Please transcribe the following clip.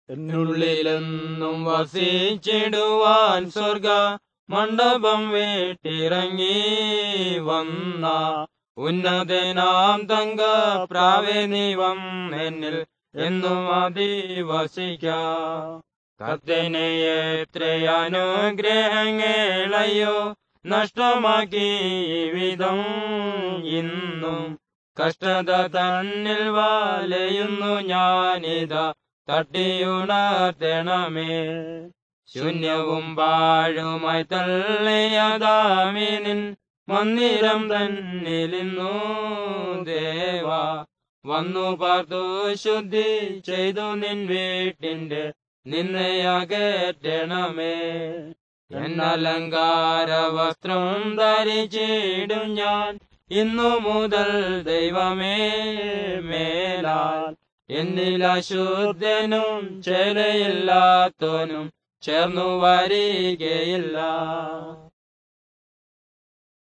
എന്നുള്ളിലെന്നും വസിച്ചിടുവാൻ സ്വർഗ മണ്ഡപം വീട്ടിറങ്ങി വന്ന ഉന്നതനാം തങ്ക പ്രാവേനിവം എന്നിൽ എന്നും അധിവസിക്ക കത്തിനെ എത്ര അനുഗ്രഹങ്ങളയ്യോ നഷ്ടമാക്കി വിധം ഇന്നും കഷ്ടത തന്നിൽ വലയുന്നു ഞാനിതാ തട്ടിയുണർത്തണമേ ശൂന്യവും പാഴുമായി തള്ളിയതാമിനിൻ മന്ദിരം തന്നിലിന്നു ദേവ വന്നു പാർത്തു ശുദ്ധി ചെയ്തു നിൻ വീട്ടിന്റെ നിന്നയകറ്റണമേ എന്നലങ്കാര വസ്ത്രം ധരിച്ചിടും ഞാൻ ഇന്നു മുതൽ ദൈവമേ മേലാൽ എന്നിൽ അശുദ്ധനും ചേരയില്ലാത്തോനും ചേർന്നു വരികയില്ല